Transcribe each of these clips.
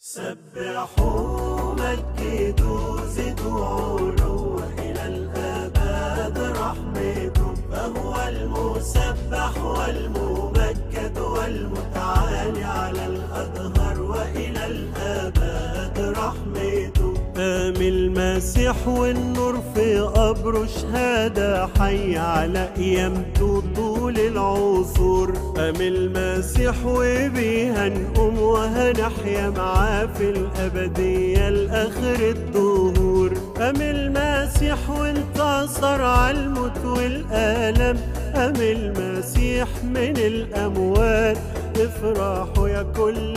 سبحوا مجدوا زدوا علوا إلى الآباد رحمته فهو المسبح والممجد والمتعالي على الأدهار وإلى الآباد رحمته قام المسيح والنور في قبره شهادة حي على قيامته طول العصور قام المسيح وبيها نقوم وهنحيا معاه في الأبدية لآخر الدهور قام المسيح وانتصر على الموت والآلام قام المسيح من الأموات افرحوا يا كل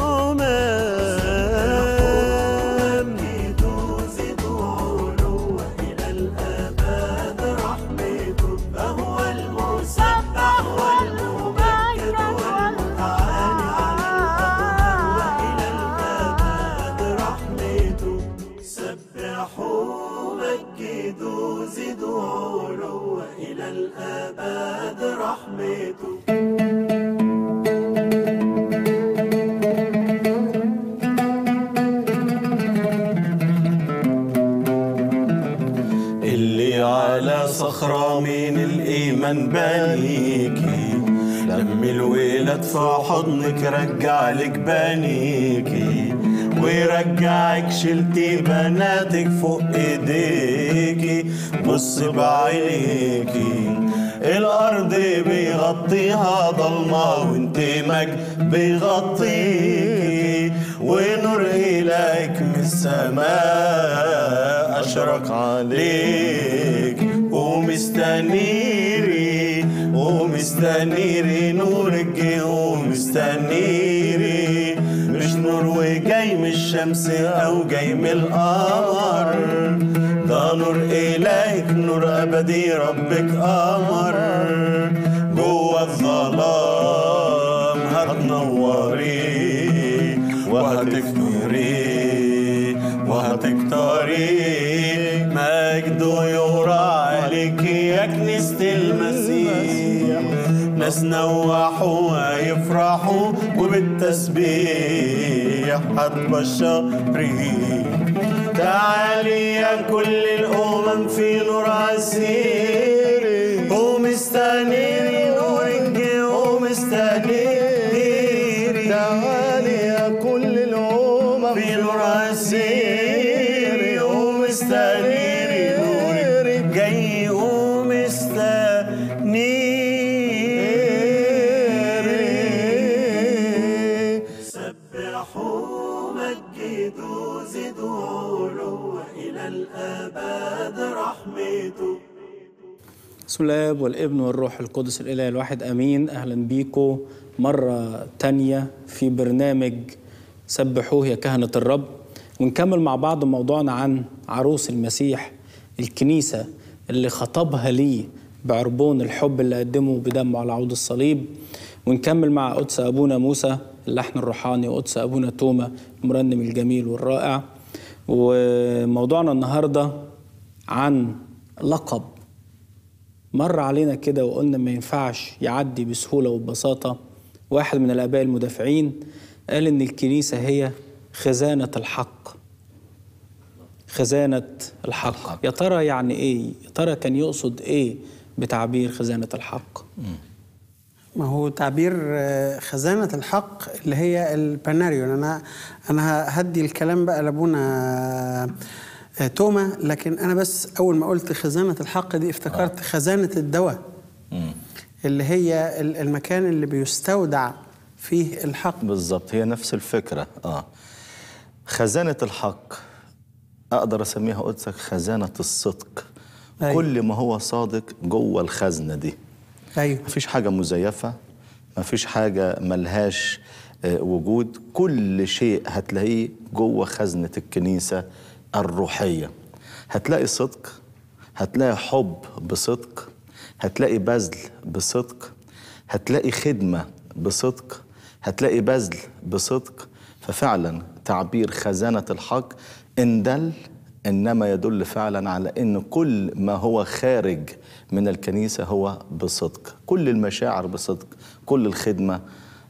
الأمم زدوا زدوا علوا إلى الآباد رحمته فهو المسبح والممجد والمتعالي على الأدهار وإلى الآباد رحمته سبحوا مجدوا زدوا علوا إلى الآباد رحمته اللي على صخرة من الإيمان بانيكي لم الولاد في حضنك رجع لك بانيكي ويرجعك شلتي بناتك فوق ايديكي بص بعينيكي الارض بيغطيها ضلمة وانت مج بيغطيكي ونور الهك من السماء اشرق عليك ومستنيري ومستنيري نورك جه ومستنيري مش نور وجاي من الشمس او جاي من القمر ده نور الهك نور ابدي ربك قمر جوه الظلام هتنوري وهتكبري وهتكتري مجده يورى عليك يا كنيسة المسيح ناس نوحوا ويفرحوا وبالتسبيح هتبشري تعالي يا كل الأمم في نور عسيري ومستنيري نورك جه ومستنيري تعالي يا كل الأمم في نور عسيري ومستنيري نورك جاي ومستنيري سبحوا مجدوا زدوا علوا إلى الآباد رحمته بسم الله والابن والروح القدس الإله الواحد أمين أهلا بيكم مرة تانية في برنامج سبحوه يا كهنة الرب ونكمل مع بعض موضوعنا عن عروس المسيح الكنيسة اللي خطبها ليه بعربون الحب اللي قدمه بدمه على عود الصليب ونكمل مع قدس أبونا موسى اللحن الروحاني وقدس أبونا توما المرنم الجميل والرائع وموضوعنا النهاردة عن لقب مر علينا كده وقلنا ما ينفعش يعدي بسهولة وببساطة واحد من الآباء المدافعين قال إن الكنيسة هي خزانة الحق خزانة الحق يا ترى يعني إيه؟ يا ترى كان يقصد إيه بتعبير خزانة الحق؟ ما هو تعبير آه، خزانة الحق اللي هي الباناريون أنا أنا هدي الكلام بقى لأبونا آه، توما لكن أنا بس أول ما قلت خزانة الحق دي افتكرت خزانة الدواء اللي هي ال- المكان اللي بيستودع فيه الحق بالظبط هي نفس الفكرة اه خزانة الحق أقدر أسميها قدسك خزانة الصدق أيوة. كل ما هو صادق جوه الخزنة دي أيوه مفيش حاجة مزيفة مفيش حاجة ملهاش آه، وجود كل شيء هتلاقيه جوه خزنة الكنيسة الروحية هتلاقي صدق هتلاقي حب بصدق هتلاقي بذل بصدق هتلاقي خدمة بصدق هتلاقي بذل بصدق ففعلا تعبير خزانة الحق إن دل إنما يدل فعلا على إن كل ما هو خارج من الكنيسة هو بصدق كل المشاعر بصدق كل الخدمة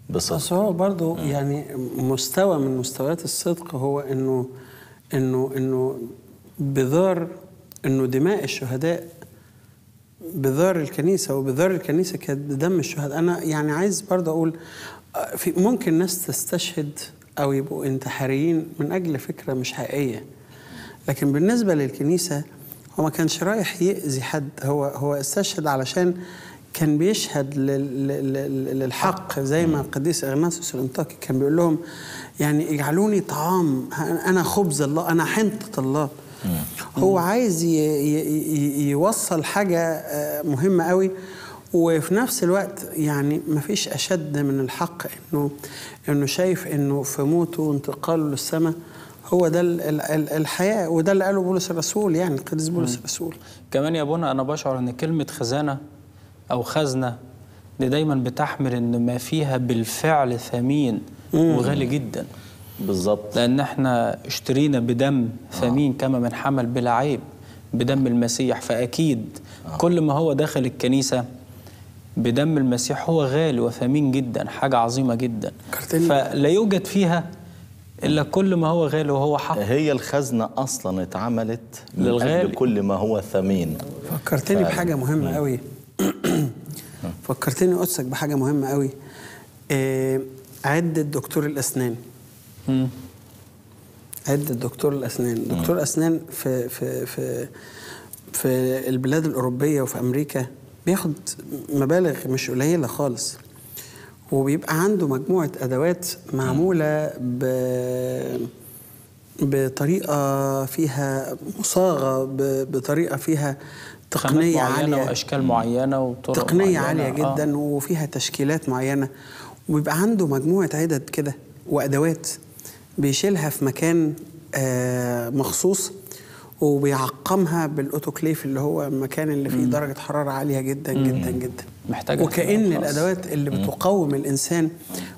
بصدق بس هو برضه يعني مستوى من مستويات الصدق هو انه انه انه بذار انه دماء الشهداء بذار الكنيسه وبذار الكنيسه كانت بدم الشهداء انا يعني عايز برضه اقول آه، في ممكن ناس تستشهد او يبقوا انتحاريين من اجل فكره مش حقيقيه لكن بالنسبه للكنيسه هو ما كانش رايح يأذي حد هو هو استشهد علشان كان بيشهد لل- لل- للحق زي ما القديس اغناطيوس الانطاكي كان بيقول لهم يعني اجعلوني طعام انا خبز الله انا حنطه الله هو عايز ي- ي- ي- يوصل حاجه آه، مهمه قوي وفي نفس الوقت يعني ما فيش اشد من الحق انه انه شايف انه في موته وانتقاله للسماء هو ده ال- ال- ال- الحياه وده اللي قاله بولس الرسول يعني القديس بولس الرسول كمان يا ابونا انا بشعر ان كلمه خزانه او خزنه دي دايما بتحمل ان ما فيها بالفعل ثمين وغالي جدا بالظبط لان احنا اشترينا بدم ثمين كما من حمل بلا عيب بدم المسيح فاكيد كل ما هو داخل الكنيسه بدم المسيح هو غالي وثمين جدا حاجه عظيمه جدا فكرتني. فلا يوجد فيها الا كل ما هو غالي وهو حق هي الخزنة أصلا اتعملت من للغالي. أجل كل ما هو ثمين فكرتني بحاجة مهمة قوي فكرتني قدسك بحاجة مهمة قوي آه، عدة دكتور الأسنان مم. عدة دكتور الأسنان دكتور أسنان في في في في البلاد الأوروبية وفي أمريكا بياخد مبالغ مش قليلة خالص وبيبقى عنده مجموعة أدوات معمولة ب بطريقة فيها مصاغة ب- بطريقة فيها خامات تقنية معينه عالية واشكال معينه وطرق تقنية معينة. عالية آه. جدا وفيها تشكيلات معينة وبيبقى عنده مجموعة عدد كده وأدوات بيشيلها في مكان آه، مخصوص وبيعقمها بالأوتوكليف اللي هو المكان اللي فيه درجة حرارة عالية جدا جدا جدا محتاجة وكأن اهتمام خاص. الأدوات اللي بتقوم الإنسان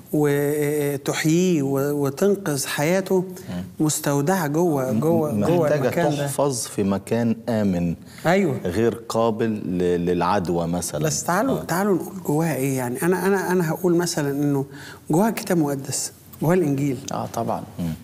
وتحييه و- وتنقذ حياته مستودعة جوه جوه جوه محتاجة المكان ده تحفظ في مكان آمن أيوه غير قابل ل- للعدوى مثلا بس تعالوا تعالوا نقول جواها ايه يعني انا انا انا هقول مثلا انه جواها كتاب مقدس جواها الانجيل اه طبعا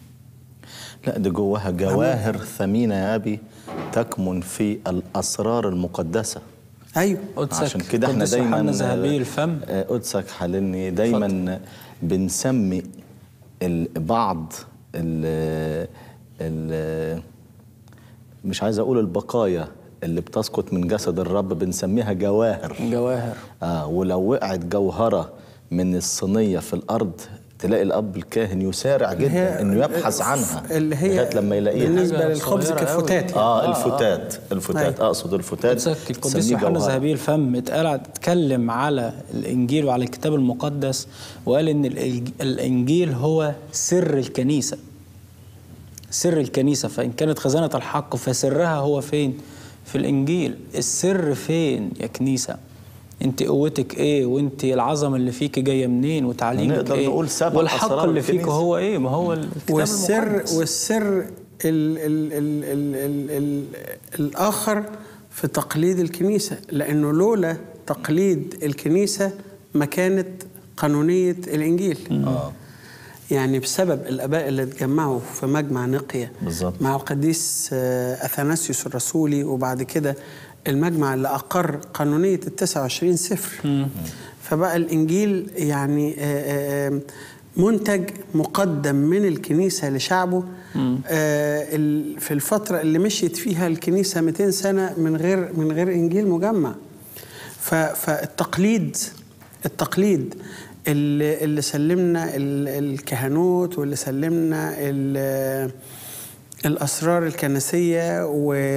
لا دي جواها جواهر ثمينة يا أبي تكمن في الأسرار المقدسة ايوه قدسك عشان كده احنا قدس دايما يوحنا ذهبي الفم آه، قدسك حللني دايما بنسمي ال- بعض ال ال مش عايز اقول البقايا اللي بتسقط من جسد الرب بنسميها جواهر جواهر آه ولو وقعت جوهرة من الصينية في الأرض تلاقي الأب الكاهن يسارع جدا هي- إنه يبحث عنها اللي هي لغاية لما يلاقيها بالنسبه حاجة للخبز صغيرة كفتات يعني. اه الفتات الفتات أيوة. اقصد الفتات قدسك القديس تسميه يوحنا جوهرة. ذهبي الفم اتقال اتكلم على الانجيل وعلى الكتاب المقدس وقال ان الإنج- الانجيل هو سر الكنيسه سر الكنيسه فان كانت خزانه الحق فسرها هو فين في الانجيل السر فين يا كنيسه انت قوتك ايه وانت العظمه اللي فيك جايه منين وتعليمك نقدر ايه نقول سبع والحق أسرار اللي فيك الكنيسة. هو ايه ما هو الكتاب والسر المقدس. والسر ال ال ال ال ال ال الاخر في تقليد الكنيسه لانه لولا تقليد الكنيسه ما كانت قانونيه الانجيل آه. يعني بسبب الاباء اللي اتجمعوا في مجمع نقيه بالظبط. مع القديس آه، اثناسيوس الرسولي وبعد كده المجمع اللي اقر قانونيه ال 29 سفر فبقى الانجيل يعني آه، آه، منتج مقدم من الكنيسه لشعبه آه، ال- في الفتره اللي مشيت فيها الكنيسه 200 سنه من غير من غير انجيل مجمع ف- فالتقليد التقليد اللي, اللي سلمنا ال- الكهنوت واللي سلمنا ال- الأسرار الكنسية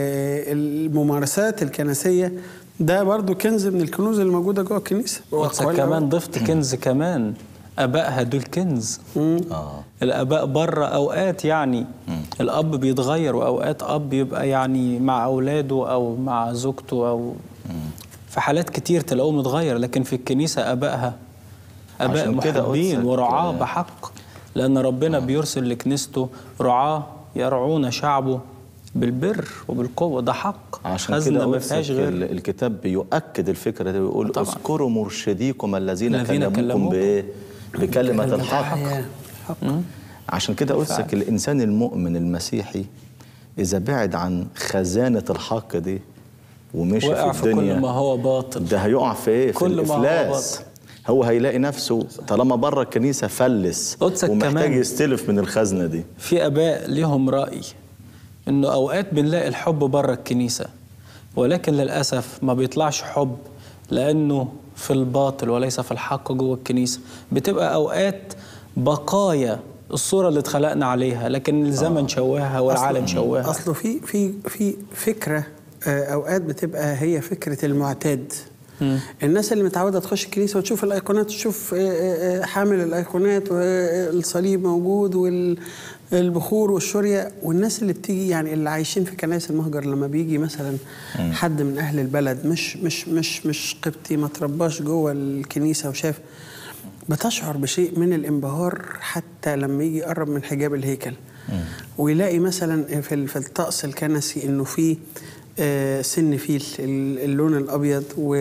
والممارسات الكنسية ده برضو كنز من الكنوز اللي موجودة جوه الكنيسة قدسك وأقوال كمان ضفت كنز كمان ابائها دول كنز آه. الاباء بره اوقات يعني الاب بيتغير واوقات اب يبقى يعني مع اولاده او مع زوجته او في حالات كتير تلاقوه متغير لكن في الكنيسه ابائها اباء عشان كده محبين قدسك- ورعاه بحق لان ربنا بيرسل لكنيسته رعاه يرعون شعبه بالبر وبالقوه ده حق عشان خزنه كده ما قدسك فيهاش غير ال- الكتاب بيؤكد الفكره دي ويقول طبعاً. اذكروا مرشديكم الذين, الذين كلموكم كلموكم. بايه بكلمة الحق حياة. حق. عشان كده قلتك الإنسان المؤمن المسيحي إذا بعد عن خزانة الحق دي ومشي وقع في في الدنيا كل ما هو باطل ده هيقع في ايه؟ في كل ما هو الافلاس باطل. هو هيلاقي نفسه طالما بره الكنيسه فلس قدسك ومحتاج كمان. يستلف من الخزنه دي في اباء ليهم راي انه اوقات بنلاقي الحب بره الكنيسه ولكن للاسف ما بيطلعش حب لانه في الباطل وليس في الحق جوه الكنيسه بتبقى اوقات بقايا الصوره اللي اتخلقنا عليها لكن الزمن شواها والعالم أصله- شواها اصله في في في فكره آه، اوقات بتبقى هي فكره المعتاد الناس اللي متعوده تخش الكنيسه وتشوف الايقونات وتشوف آه، آه، آه، حامل الايقونات والصليب موجود والبخور والشوريه والناس اللي بتيجي يعني اللي عايشين في كنائس المهجر لما بيجي مثلا حد من اهل البلد مش مش مش مش قبطي ما ترباش جوه الكنيسه وشاف بتشعر بشيء من الانبهار حتى لما يجي يقرب من حجاب الهيكل ويلاقي مثلا في ال- في الطقس الكنسي انه في آه، سن فيل ال- اللون الابيض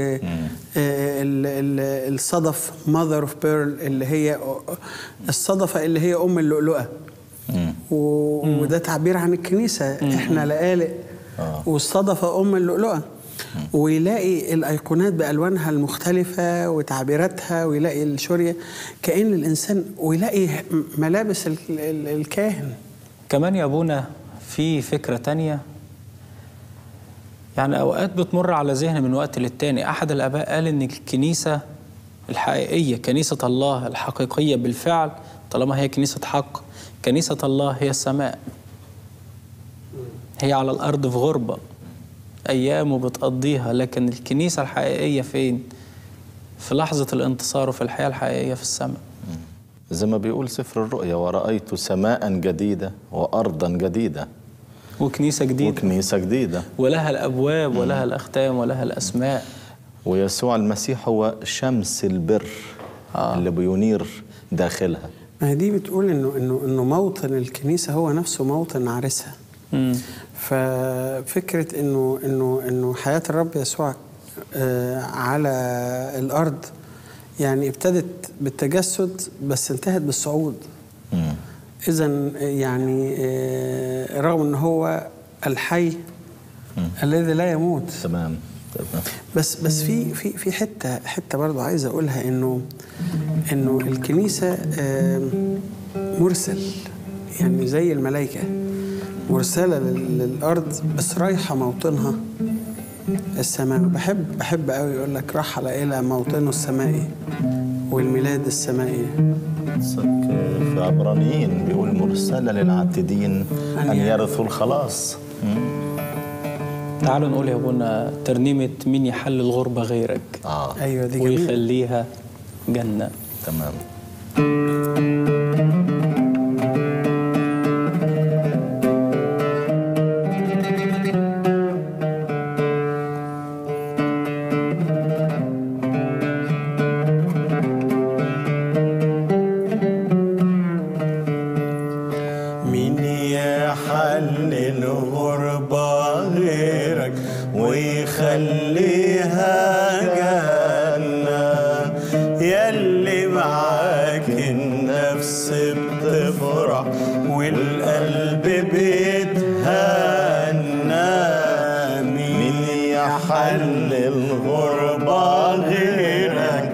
والصدف ماذر اوف بيرل اللي هي الصدفه اللي هي ام اللؤلؤه و- وده تعبير عن الكنيسه احنا لقالق والصدفه ام اللؤلؤه ويلاقي الايقونات بالوانها المختلفه وتعبيراتها ويلاقي الشوريه كان الانسان ويلاقي ملابس ال- ال- الكاهن كمان يا ابونا في فكرة تانية يعني أوقات بتمر على ذهني من وقت للتاني أحد الآباء قال إن الكنيسة الحقيقية كنيسة الله الحقيقية بالفعل طالما هي كنيسة حق كنيسة الله هي السماء هي على الأرض في غربة أيام بتقضيها لكن الكنيسة الحقيقية فين؟ في لحظة الانتصار وفي الحياة الحقيقية في السماء زي ما بيقول سفر الرؤيا ورأيت سماء جديدة وأرضا جديدة وكنيسة جديدة وكنيسة جديدة ولها الأبواب ولها الأختام ولها الأسماء ويسوع المسيح هو شمس البر آه. اللي بينير داخلها ما هي دي بتقول انه انه انه موطن الكنيسه هو نفسه موطن عرسها مم. ففكره انه انه انه حياه الرب يسوع آه، على الارض يعني ابتدت بالتجسد بس انتهت بالصعود مم. اذا يعني آه، رغم ان هو الحي الذي لا يموت تمام تمام بس بس في في في حته حته برضه عايز اقولها انه انه الكنيسه آم، مرسل يعني زي الملائكه مرسله لل- للارض بس رايحه موطنها السماء بحب بحب قوي يقول لك رحل الى موطنه السمائي والميلاد السمائي صك في عبرانيين بيقول مرسلة للعاتدين أن يرثوا الخلاص مم. تعالوا نقول يا ابونا ترنيمة مين يحل الغربة غيرك آه ايوه دي جميله ويخليها جنة تمام مين يحل الغربة غيرك ويخليها جنة يلي معاك النفس بتفرح والقلب بيتهنى مين يحل الغربة غيرك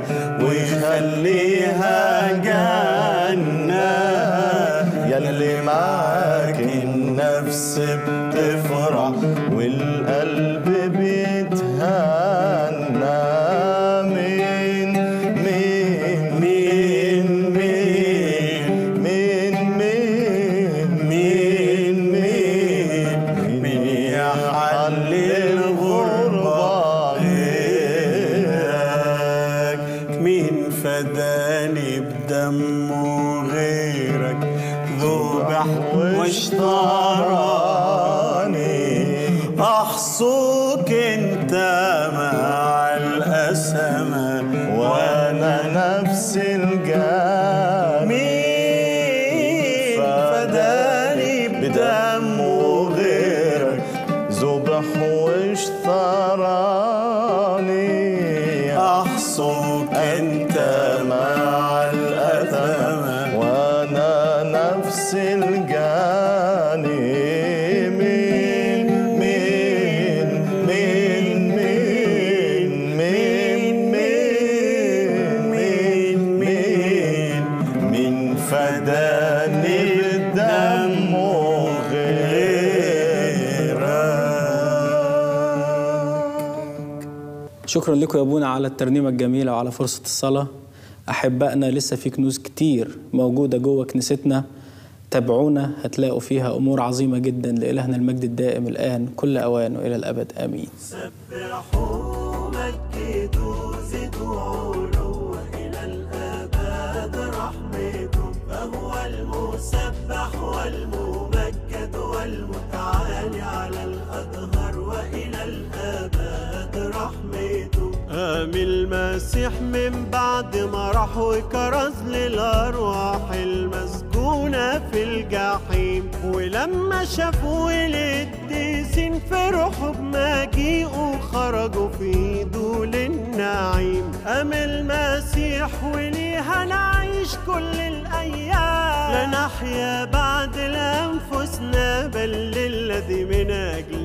ويخليها جنة يلي معاك النفس بتفرح والقلب بيتهنى مين مين مين مين مين مين مين مين مين يحل الغربة غيرك مين فداني بدمه غيرك ذبح واشتراني احصوك انت مع الاسماء وانا نفس الجاه مين فداني بدمه غيرك ذبح واشتراني احصوك انت مع الاسماء شكرا لكم يا ابونا على الترنيمه الجميله وعلى فرصه الصلاه احبائنا لسه في كنوز كتير موجوده جوه كنيستنا تابعونا هتلاقوا فيها امور عظيمه جدا لالهنا المجد الدائم الان كل اوان والى الابد امين سبحوا مجدوا زدوا علوا إلى الآباد رحمته فهو المسبح والممجد والمتعالي على الأدهار وإلى الآباد رحمته قام المسيح من بعد ما راح وكرز للأرواح المسجونة في الجحيم ولما شافوا القديسين فرحوا بمجيئه خرجوا في دول النعيم قام المسيح وليها نعيش كل الأيام لا نحيا بعد لأنفسنا بل للذي من أجل